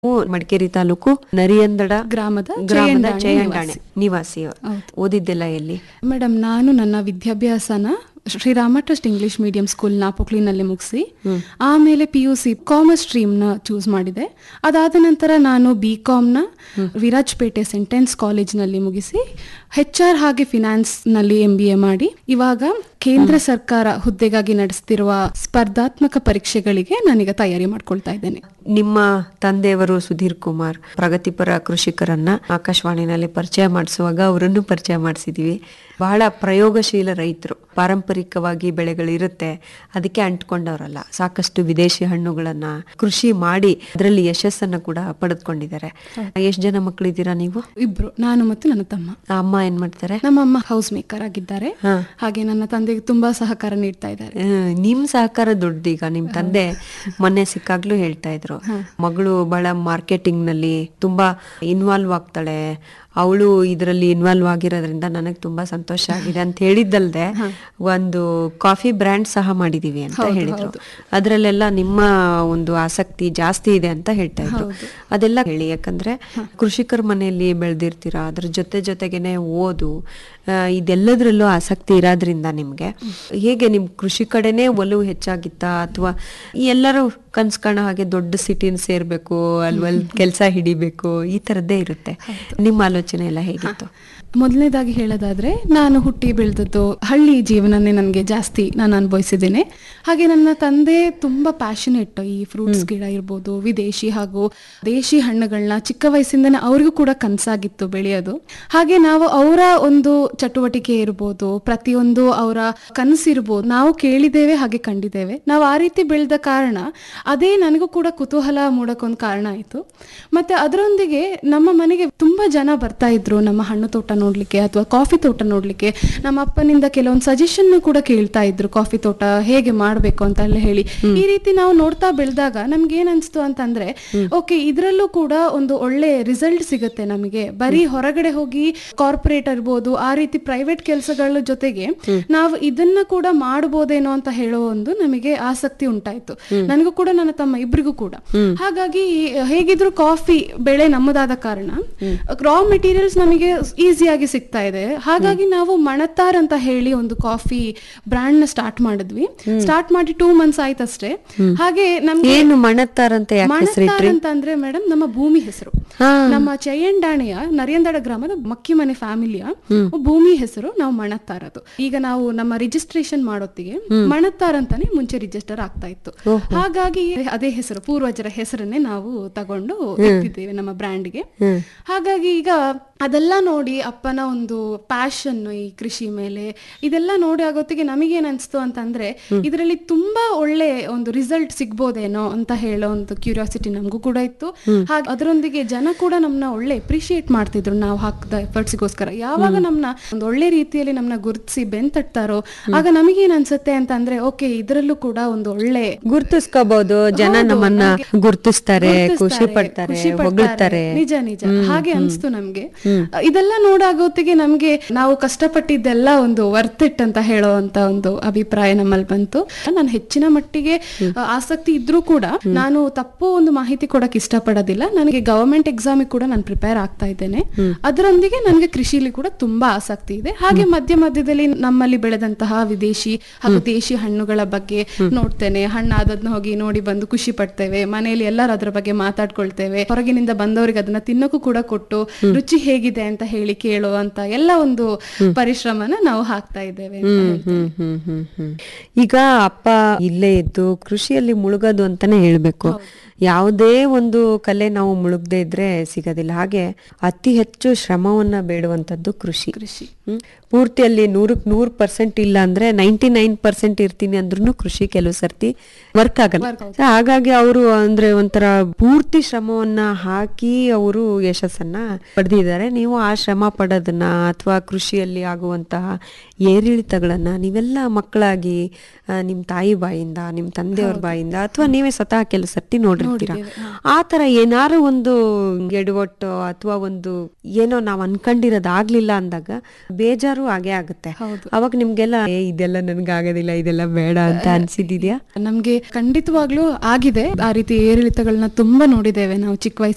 ಮಡಿಕೇರಿ ತಾಲೂಕು ನರಿಯಂದಡ ಗ್ರಾಮದ ಗ್ರಾಮದ ಜಯಂಡಾಣಿ ಜಯಂಡಾಣಿ ನಿವಾಸಿ ಹೌದು. ಓದಿದ್ದೆಲ್ಲ ಎಲ್ಲಿ ಮೇಡಮ್ ನಾನು ನನ್ನ ವಿದ್ಯಾಭ್ಯಾಸನ Srirama trust English medium school ನಾಪೋಕ್ಲಿನಲ್ಲಿ ಮುಗಿಸಿ ಆಮೇಲೆ ಪಿ ಯು ಸಿ ಕಾಮರ್ಸ್ ಸ್ಟ್ರೀಮ್ನ ಚೂಸ್ ಮಾಡಿದೆ ಅದಾದ ನಂತರ ನಾನು ಬಿ ಕಾಮ್ನ ವಿರಾಜ್ಪೇಟೆ ಸೆಂಟೆನ್ಸ್ ಕಾಲೇಜ್ನಲ್ಲಿ ಮುಗಿಸಿ ಹೆಚ್ ಆರ್ ಹಾಗೆ ಫಿನಾನ್ಸ್ನಲ್ಲಿ ಎಂ ಬಿ ಎ ಮಾಡಿ ಇವಾಗ ಕೇಂದ್ರ ಸರ್ಕಾರ ಹುದ್ದೆಗಾಗಿ ನಡೆಸ್ತಿರುವ ಸ್ಪರ್ಧಾತ್ಮಕ ಪರೀಕ್ಷೆಗಳಿಗೆ ನಾನೀಗ ತಯಾರಿ ಮಾಡ್ಕೊಳ್ತಾ ಇದ್ದೇನೆ ನಿಮ್ಮ ತಂದೆಯವರು ಸುಧೀರ್ ಕುಮಾರ್ ಪ್ರಗತಿಪರ ಕೃಷಿಕರನ್ನ ಆಕಾಶವಾಣಿನಲ್ಲಿ ಪರಿಚಯ ಮಾಡಿಸುವಾಗ ಅವರನ್ನು ಪರಿಚಯ ಮಾಡಿಸಿದೀವಿ ಬಹಳ ಪ್ರಯೋಗಶೀಲ ರೈತರು ಪಾರಂಪರಿಕವಾಗಿ ಬೆಳೆಗಳಿರುತ್ತೆ ಅದಕ್ಕೆ ಅಂಟ್ಕೊಂಡವರಲ್ಲ ಸಾಕಷ್ಟು ವಿದೇಶಿ ಹಣ್ಣುಗಳನ್ನ ಕೃಷಿ ಮಾಡಿ ಅದರಲ್ಲಿ ಯಶಸ್ಸನ್ನ ಕೂಡ ಪಡೆದುಕೊಂಡಿದ್ದಾರೆ ಎಷ್ಟು ಜನ ಮಕ್ಕಳಿದ್ದೀರಾ ನೀವು ಇಬ್ರು ನಾನು ಮತ್ತು ನನ್ನ ತಮ್ಮ ಆ ಅಮ್ಮ ಏನ್ ಮಾಡ್ತಾರೆ ನಮ್ಮ ಅಮ್ಮ ಹೌಸ್ ಮೇಕರ್ ಆಗಿದ್ದಾರೆ ಹಾ. ಹಾಗೆ ನನ್ನ ತಂದೆಗೆ ತುಂಬಾ ಸಹಕಾರ ನೀಡ್ತಾ ಇದ್ದಾರೆ ಆ, ನಿಮ್ ಸಹಕಾರ ದೊಡ್ಡದೀಗ ನಿಮ್ ತಂದೆ ಮೊನ್ನೆ ಸಿಕ್ಕಾಗ್ಲೂ ಹೇಳ್ತಾ ಇದ್ರು ಮಗಳು ಬಹಳ ಮಾರ್ಕೆಟಿಂಗ್ ನಲ್ಲಿ ತುಂಬಾ ಇನ್ವಾಲ್ವ್ ಆಗ್ತಾಳೆ ಅವಳು ಇದರಲ್ಲಿ ಇನ್ವಾಲ್ವ್ ಆಗಿರೋದ್ರಿಂದ ನನಗೆ ತುಂಬಾ ಸಂತೋಷ ಆಗಿದೆ ಅಂತ ಹೇಳಿದ್ದಲ್ದೆ ಒಂದು ಕಾಫಿ ಬ್ರ್ಯಾಂಡ್ ಸಹ ಮಾಡಿದೀವಿ ಅಂತ ಹೇಳಿದ್ರು ಅದರಲ್ಲೆಲ್ಲ ನಿಮ್ಮ ಒಂದು ಆಸಕ್ತಿ ಜಾಸ್ತಿ ಇದೆ ಅಂತ ಹೇಳ್ತಾ ಇದ್ರು ಅದೆಲ್ಲ ಹೇಳಿ ಯಾಕಂದ್ರೆ ಕೃಷಿಕರ ಮನೆಯಲ್ಲಿ ಬೆಳೆದಿರ್ತೀರಾ ಅದ್ರ ಜೊತೆ ಜೊತೆಗೇನೆ ಓದು ಆ, ಇದೆಲ್ಲದ್ರಲ್ಲೂ ಆಸಕ್ತಿ ಇರೋದ್ರಿಂದ ನಿಮ್ಗೆ ಹೇಗೆ ನಿಮ್ ಕೃಷಿ ಕಡೆನೇ ಒಲವು ಹೆಚ್ಚಾಗಿತ್ತಾ ಅಥವಾ ಎಲ್ಲರೂ ಕನ್ಸ್ ಕಾಣೋ ಹಾಗೆ ದೊಡ್ಡ ಸಿಟಿನ ಸೇರ್ಬೇಕು ಅಲ್ವಲ್ ಕೆಲಸ ಹಿಡಿಬೇಕು ಈ ತರದ್ದೇ ಇರುತ್ತೆ ನಿಮ್ಮ ಆಲೋಚನೆ ಎಲ್ಲ ಹೇಗಿತ್ತು ಮೊದಲನೇದಾಗಿ ಹೇಳೋದಾದ್ರೆ ನಾನು ಹುಟ್ಟಿ ಬೆಳೆದದ್ದು ಹಳ್ಳಿ ಜೀವನನೇ ನನಗೆ ಜಾಸ್ತಿ ನಾನು ಅನುಭವಿಸಿದ್ದೇನೆ ಹಾಗೆ ನನ್ನ ತಂದೆ ತುಂಬಾ ಪ್ಯಾಷನೇಟ್ ಈ ಫ್ರೂಟ್ಸ್ ಗಿಡ ಇರ್ಬೋದು ವಿದೇಶಿ ಹಾಗೂ ದೇಶಿ ಹಣ್ಣುಗಳನ್ನ ಚಿಕ್ಕ ವಯಸ್ಸಿಂದನೇ ಅವ್ರಿಗೂ ಕೂಡ ಕನಸಾಗಿತ್ತು ಬೆಳೆಯೋದು ಹಾಗೆ ನಾವು ಅವರ ಒಂದು ಚಟುವಟಿಕೆ ಇರ್ಬೋದು ಪ್ರತಿಯೊಂದು ಅವರ ಕನಸಿರ್ಬೋದು ನಾವು ಕೇಳಿದ್ದೇವೆ ಹಾಗೆ ಕಂಡಿದ್ದೇವೆ ನಾವು ಆ ರೀತಿ ಬೆಳೆದ ಕಾರಣ ಅದೇ ನನಗೂ ಕೂಡ ಕುತೂಹಲ ಮೂಡಕ್ಕೊಂದು ಕಾರಣ ಆಯಿತು ಮತ್ತೆ ಅದರೊಂದಿಗೆ ನಮ್ಮ ಮನೆಗೆ ತುಂಬಾ ಜನ ಬರ್ತಾ ಇದ್ರು ನಮ್ಮ ಹಣ್ಣು ತೋಟ ನೋಡ್ಲಿಕ್ಕೆ ಅಥವಾ ಕಾಫಿ ತೋಟ ನೋಡ್ಲಿಕ್ಕೆ ನಮ್ಮ ಅಪ್ಪನಿಂದ ಕೆಲವೊಂದು ಸಜೆಷನ್ ಕೂಡ ಕೇಳ್ತಾ ಇದ್ರು ಕಾಫಿ ತೋಟ ಹೇಗೆ ಮಾಡ್ಬೇಕು ಅಂತ ಎಲ್ಲ ಹೇಳಿ ಈ ರೀತಿ ನಾವು ನೋಡ್ತಾ ಬೆಳೆದಾಗ ನಮ್ಗೆ ಏನ್ ಅನ್ಸ್ತು ಅಂತಂದ್ರೆ ಓಕೆ ಇದ್ರಲ್ಲೂ ಕೂಡ ಒಂದು ಒಳ್ಳೆ ರಿಸಲ್ಟ್ ಸಿಗುತ್ತೆ ನಮಗೆ ಬರೀ ಹೊರಗಡೆ ಹೋಗಿ ಕಾರ್ಪೊರೇಟ್ ಇರ್ಬೋದು ಆ ರೀತಿ ಪ್ರೈವೇಟ್ ಕೆಲಸಗಳ ಜೊತೆಗೆ ನಾವು ಇದನ್ನ ಕೂಡ ಮಾಡಬಹುದೇನೋ ಅಂತ ಹೇಳೋ ಒಂದು ನಮಗೆ ಆಸಕ್ತಿ ಉಂಟಾಯ್ತು ನನಗೂ ಕೂಡ ನನ್ನ ತಮ್ಮ ಇಬ್ರಿಗೂ ಕೂಡ ಹಾಗಾಗಿ ಹೇಗಿದ್ರು ಕಾಫಿ ಬೆಳೆ ನಮ್ಮದಾದ ಕಾರಣ ರಾ ಮೆಟೀರಿಯಲ್ಸ್ ನಮಗೆ ಈಸಿಯಾಗಿ ಸಿಗ್ತಾ ಇದೆ ಹಾಗಾಗಿ ನಾವು ಮಣತಾರ್ ಅಂತ ಹೇಳಿ ಒಂದು ಕಾಫಿ ಬ್ರ್ಯಾಂಡ್ ನ ಸ್ಟಾರ್ಟ್ ಮಾಡಿದ್ವಿ ಸ್ಟಾರ್ಟ್ ಮಾಡಿ ಟೂ ಮಂತ್ಸ್ ಆಯ್ತಷ್ಟೇ ಹಾಗೆ ನಮ್ಗೆ ಏನು ಮಣತ್ತಾರ್ ಅಂತ ಯಾಕೆ ಮಣತ್ತಾರ್ ಹೆಸರಿಟ್ರಿ ಅಂತ ಅಂದ್ರೆ ಮೇಡಮ್ ನಮ್ಮ ಭೂಮಿ ಹೆಸರು ಹಾ. ನಮ್ಮ ಚಯ್ಯಂಡಾಣೆಯ ನರಿಯಂದಡ ಗ್ರಾಮದ ಮಕ್ಕಿಮನೆ ಫ್ಯಾಮಿಲಿಯ ಭೂಮಿ ಹೆಸರು ನಾವು ಮಣತ್ತಾರ್ ಅದು ಈಗ ನಾವು ನಮ್ಮ ರಿಜಿಸ್ಟ್ರೇಷನ್ ಮಾಡೋತ್ತಿಗೆ ಮಣತ್ತಾರ್ ಅಂತಾನೆ ಮುಂಚೆ ರಿಜಿಸ್ಟರ್ ಆಗ್ತಾ ಇತ್ತು ಹಾಗಾಗಿ ಅದೇ ಹೆಸರು ಪೂರ್ವಜರ ಹೆಸರನ್ನೇ ನಾವು ತಗೊಂಡು ಇಟ್ಟಿದ್ದೇವೆ ನಮ್ಮ ಬ್ರ್ಯಾಂಡ್ಗೆ ಹಾಗಾಗಿ ಈಗ ಅದೆಲ್ಲ ನೋಡಿ ಅಪ್ಪನ ಒಂದು ಪ್ಯಾಷನ್ ಈ ಕೃಷಿ ಮೇಲೆ ಇದೆಲ್ಲ ನೋಡಿ ಆಗೋತ್ತಿಗೆ ನಮಗೇನ್ ಅನ್ಸ್ತು ಅಂತಂದ್ರೆ ಇದರಲ್ಲಿ ತುಂಬಾ ಒಳ್ಳೆ ಒಂದು ರಿಸಲ್ಟ್ ಸಿಗ್ಬೋದೇನೋ ಅಂತ ಹೇಳೋ ಒಂದು ಕ್ಯೂರಿಯಾಸಿಟಿ ನಮಗೂ ಕೂಡ ಇತ್ತು ಹಾಗೆ ಅದರೊಂದಿಗೆ ಜನ ಕೂಡ ನಮ್ನ ಒಳ್ಳೆ ಅಪ್ರಿಶಿಯೇಟ್ ಮಾಡ್ತಿದ್ರು ನಾವು ಹಾಕಿದ ಎಫರ್ಟ್ಸ್ಗೋಸ್ಕರ ಯಾವಾಗ ನಮ್ನ ಒಂದು ಒಳ್ಳೆ ರೀತಿಯಲ್ಲಿ ನಮ್ನ ಗುರುತಿಸಿ ಬೆಂತಟ್ತಾರೋ ಆಗ ನಮಗೇನ್ ಅನ್ಸುತ್ತೆ ಅಂತಂದ್ರೆ ಓಕೆ ಇದರಲ್ಲೂ ಕೂಡ ಒಂದು ಒಳ್ಳೆ ಗುರ್ತಿಸ್ಕೋಬಹುದು ಜನ ಹೌದು, ನಮ್ಮನ್ನ ನಮ್ಗೆ ಗುರ್ತಿಸ್ತಾರೆ ಖುಷಿ ಗುರ್ತಿಸ್ತಾರೆ, ಪಡ್ತಾರೆ ಖುಷಿ ಹೊಗಳ್ತಾರೆ ನಿಜ ನಿಜ ಹಾಗೆ ಅನ್ಸ್ತು ನಮ್ಗೆ ಇದೆಲ್ಲ ನೋಡಾಗೋತ್ತಿಗೆ ನಮ್ಗೆ ನಾವು ಕಷ್ಟಪಟ್ಟಿದ್ದೆಲ್ಲ ಒಂದು ವರ್ತ್ ಇಟ್ ಅಂತ ಹೇಳೋ ಅಂತ ಒಂದು ಅಭಿಪ್ರಾಯ ನಮ್ಮಲ್ಲಿ ಬಂತು ನಾನು ಹೆಚ್ಚಿನ ಮಟ್ಟಿಗೆ ಆ, ಆಸಕ್ತಿ ಇದ್ರೂ ಕೂಡ ನಾನು ತಪ್ಪು ಒಂದು ಮಾಹಿತಿ ಕೊಡಕ್ ಇಷ್ಟಪಡೋದಿಲ್ಲ ನನಗೆ ಗವರ್ಮೆಂಟ್ ಎಕ್ಸಾಮ್ ಕೂಡ ನಾನು ಪ್ರಿಪೇರ್ ಆಗ್ತಾ ಇದ್ದೇನೆ ಅದರೊಂದಿಗೆ ನನಗೆ ಕೃಷಿಲಿ ಕೂಡ ತುಂಬಾ ಆಸಕ್ತಿ ಇದೆ ಹಾಗೆ ಮಧ್ಯ ಮಧ್ಯದಲ್ಲಿ ನಮ್ಮಲ್ಲಿ ಬೆಳೆದಂತಹ ವಿದೇಶಿ ಹಾಗೂ ದೇಶಿ ಹಣ್ಣುಗಳ ಬಗ್ಗೆ ನೋಡ್ತೇನೆ ಹಣ್ಣಾದದ್ನ ಹೋಗಿ ನೋಡಿ ಬಂದು ಖುಷಿ ಪಡ್ತೇವೆ ಮನೆಯಲ್ಲಿ ಎಲ್ಲರೂ ಅದ್ರ ಬಗ್ಗೆ ಮಾತಾಡ್ಕೊಳ್ತೇವೆ ಹೊರಗಿನಿಂದ ಬಂದವರಿಗೆ ಅದನ್ನ ತಿನ್ನೋಕು ಕೂಡ ಕೊಟ್ಟು ರುಚಿ ಹೇಗಿದೆ ಅಂತ ಹೇಳಿ ಕೇಳೋ ಅಂತ ಎಲ್ಲ ಒಂದು ಪರಿಶ್ರಮನ ನಾವು ಹಾಕ್ತಾ ಇದ್ದೇವೆ ಅಂತ ಹೇಳ್ತೇನೆ. ಹ್ಮ್ ಹ್ಮ್ ಹ್ಮ್ ಹ್ಮ್ ಈಗ ಅಪ್ಪ ಇಲ್ಲೇ ಇದ್ದು ಕೃಷಿಯಲ್ಲಿ ಮುಳುಗೋದು ಅಂತಾನೆ ಹೇಳ್ಬೇಕು ಯಾವುದೇ ಒಂದು ಕಲೆ ನಾವು ಮುಳುಗದೆ ಇದ್ರೆ ಸಿಗೋದಿಲ್ಲ ಹಾಗೆ ಅತಿ ಹೆಚ್ಚು ಶ್ರಮವನ್ನ ಬೇಡುವಂತದ್ದು ಕೃಷಿ ಕೃಷಿ ಹ್ಮ್. ಪೂರ್ತಿ ಅಲ್ಲಿ ನೂರಕ್ ನೂರ್ ಪರ್ಸೆಂಟ್ ಇಲ್ಲ ಅಂದ್ರೆ ನೈಂಟಿ ನೈನ್ ಪರ್ಸೆಂಟ್ ಇರ್ತೀನಿ ಅಂದ್ರೂ ಕೃಷಿ ಕೆಲವು ಸರ್ತಿ ವರ್ಕ್ ಆಗಲ್ಲ So ಹಾಗಾಗಿ ಅವರು ಅಂದ್ರೆ ಒಂಥರ ಪೂರ್ತಿ ಶ್ರಮವನ್ನ ಹಾಕಿ ಅವರು ಯಶಸ್ಸನ್ನ ಪಡೆದಿದ್ದಾರೆ ನೀವು ಆ ಶ್ರಮ ಪಡೋದನ್ನ ಅಥವಾ ಕೃಷಿಯಲ್ಲಿ ಆಗುವಂತಹ ಏರಿಳಿತಗಳನ್ನ ನೀವೆಲ್ಲ ಮಕ್ಕಳಾಗಿ ಆ, ನಿಮ್ ತಾಯಿ ಬಾಯಿಂದ ನಿಮ್ ತಂದೆಯವ್ರ ಬಾಯಿಂದ ಅಥವಾ ನೀವೇ ಸ್ವತಃ ಕೆಲವು ಸರ್ತಿ ನೋಡಿರ್ತೀರಾ ಆ ತರ ಏನಾರು ಒಂದು ಎಡವಟ್ಟು ಅಥವಾ ಒಂದು ಏನೋ ನಾವ್ ಅನ್ಕೊಂಡಿರೋದಾಗ್ಲಿಲ್ಲ ಅಂದಾಗ ಬೇಜಾರು ಆಗೇ ಆಗುತ್ತೆ ಹೌದು. ಅವಾಗ ನಿಮ್ಗೆಲ್ಲ ಏ ಇದೆಲ್ಲ ನನ್ಗಾಗೋದಿಲ್ಲ ಇದೆಲ್ಲ ಬೇಡ ಅಂತ ಅನ್ಸಿದ್ಯಾ ನಮ್ಗೆ ಖಂಡಿತವಾಗ್ಲೂ ಆಗಿದೆ ಆ ರೀತಿ ಏರಿಳಿತಗಳನ್ನ ತುಂಬಾ ನೋಡಿದ್ದೇವೆ ನಾವು ಚಿಕ್ಕ ವಯಸ್ಸಿನ